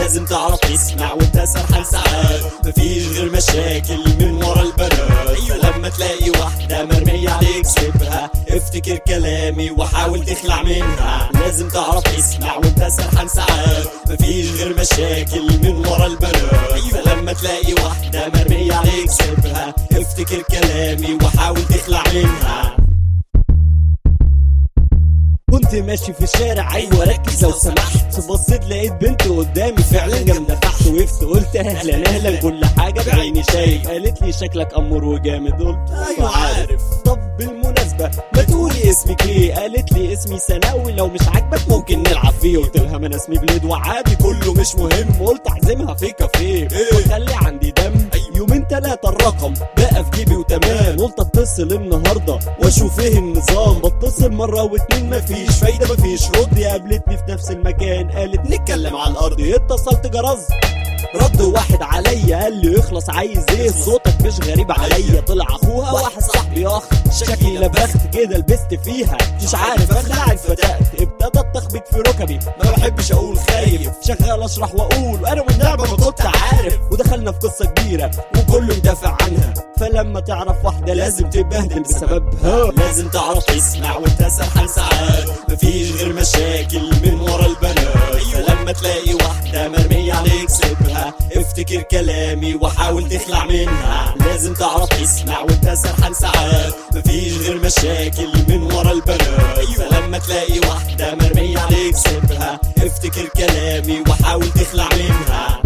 لازم تعرف تسمع وانت سرحان ساعات مفيش غير مشاكل من ورا البنات فلما تلاقي واحدة مرمية عليك سيبها افتكر كلامي وحاول تخلع منها لازم تعرف تسمع وانت سرحان ساعات مفيش غير مشاكل من ورا البنات فلما تلاقي واحدة مرمية عليك سيبها افتكر كلامي وحاول تخلع منها كنت ماشي في الشارع ايوه ركز لو سمحت بصيت لقيت بنت قدامي فعلا جامده تحت وقفت قلت اهلا اهلا كل حاجه بعيني شايف قالت لي شكلك امور وجامد قلت ايوه عارف طب بالمناسبه ما تقولي اسمك ايه قالت لي اسمي ثانوي لو مش عاجبك ممكن نلعب فيه قلت لها ما انا اسمي بليد وعادي كله مش مهم قلت اعزمها في كافيه وخلي عندي دم يومين تلاتة الرقم بقى في جيبي وتمام قلت اتصل النهارده واشوف ايه النظام بتصل مره واتنين مفيش فايده مفيش رد قابلتني في نفس المكان قالت نتكلم على الارض اتصلت جرز رد واحد عليا قال لي اخلص عايز ايه صوتك مش غريب عليا طلع اخوها واحد صاحبي اخ شكلي لبخت كده لبست فيها مش عارف اخلع فتقت ابتدى التخبيط في ركبي ما بحبش اقول خايف شغال اشرح واقول وانا والنعمه ما كنت عارف ودخلنا في قصه كبيره وكله يدافع عنها فلما تعرف واحده لازم تتبهدل بسببها لازم تعرف تسمع وانت سرحان ساعات مفيش غير مشاكل من ورا البنات فلما تلاقي واحده مرميه عليك سيبها افتكر كلامي وحاول تخلع منها لازم تعرف تسمع وانت سرحان ساعات مفيش غير مشاكل من ورا البنات فلما تلاقي واحده مرميه عليك سيبها افتكر كلامي وحاول تخلع منها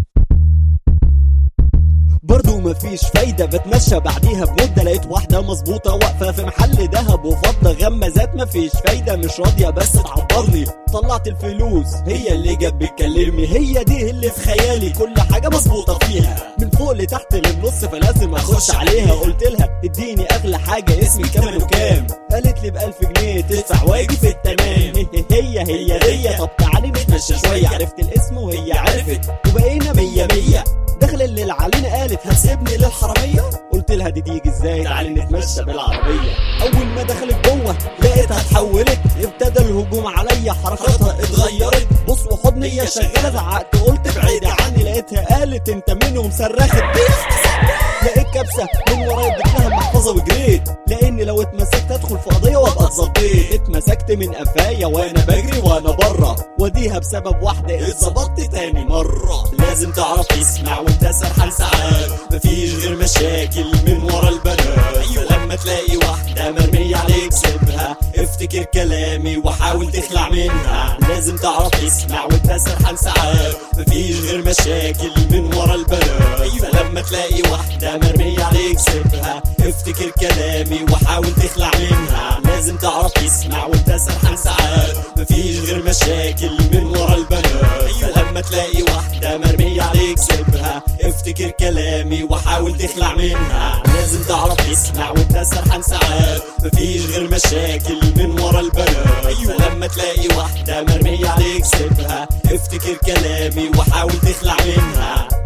برضو مفيش فايدة بتمشى بعديها بمدة لقيت واحدة مظبوطة واقفة في محل دهب وفضة غمازات مفيش فايدة مش راضية بس تعبرني طلعت الفلوس هي اللي جت بتكلمني هي دي اللي في خيالي كل حاجة مظبوطة فيها من فوق لتحت للنص فلازم اخش عليها قلت لها اديني اغلى حاجة اسمي كمان وكام قالت لي بألف جنيه تدفع واجي في التمام هي هي هي طب تعالي نتمشى شوية عرفت الاسم وهي عرفت وبقينا مية مية دخل الليل علينا قالت هتسيبني للحرامية قلت لها دي تيجي ازاي تعالي نتمشى بالعربية اول ما دخلت جوه لقيتها اتحولت ابتدى الهجوم عليا حركاتها اتغيرت بص وحضني هي شغالة زعقت قلت بعيدة عني لقيتها قالت انت منهم صرخت لقيت كبسة من ورايا اديت لها المحفظة وجريت لاني لو اتمسكت ادخل في قضية وابقى اتظبطت اتمسكت من قفايا وانا بجري وانا بره وديها بسبب واحدة اتظبطت تاني مرة لازم تعرف تسمع وانت سرحان ساعات مفيش غير مشاكل من ورا البنات فلما تلاقي واحدة مرمية عليك سيبها افتكر كلامي وحاول تخلع منها لازم تعرف تسمع وانت سرحان ساعات مفيش غير مشاكل من ورا البنات فلما تلاقي واحدة مرمية عليك سيبها افتكر كلامي وحاول تخلع منها لازم تعرف تسمع وانت سرحان ساعات مفيش غير مشاكل من ورا البنات فلما تلاقي واحدة مرمية عليك سيبها افتكر كلامي وحاول تخلع منها لازم تعرف تسمع وانت سرحان ساعات مفيش غير مشاكل من ورا البنات فلما تلاقي واحدة مرمية عليك سيبها افتكر كلامي وحاول تخلع منها